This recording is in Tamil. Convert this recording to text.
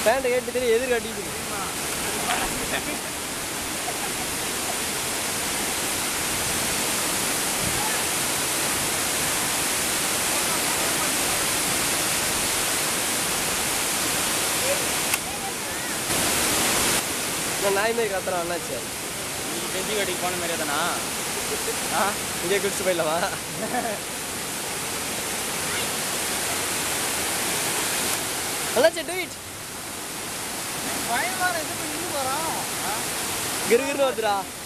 பேண்ட்டை கேட்டு தெரியும் எதிர் கட்டிட்டு நான் நாய் மாதிரி கத்துறான் என்னாச்சு நீ செஞ்சு கட்டிக்கு போன மாதிரியே தானா ஆ இங்கே குடிச்சு போயிடலாமா என்னாச்சு ட்வீட் பயமா இருக்கு நின்று போகிறான் கிரு கிருன்னு வருதுடா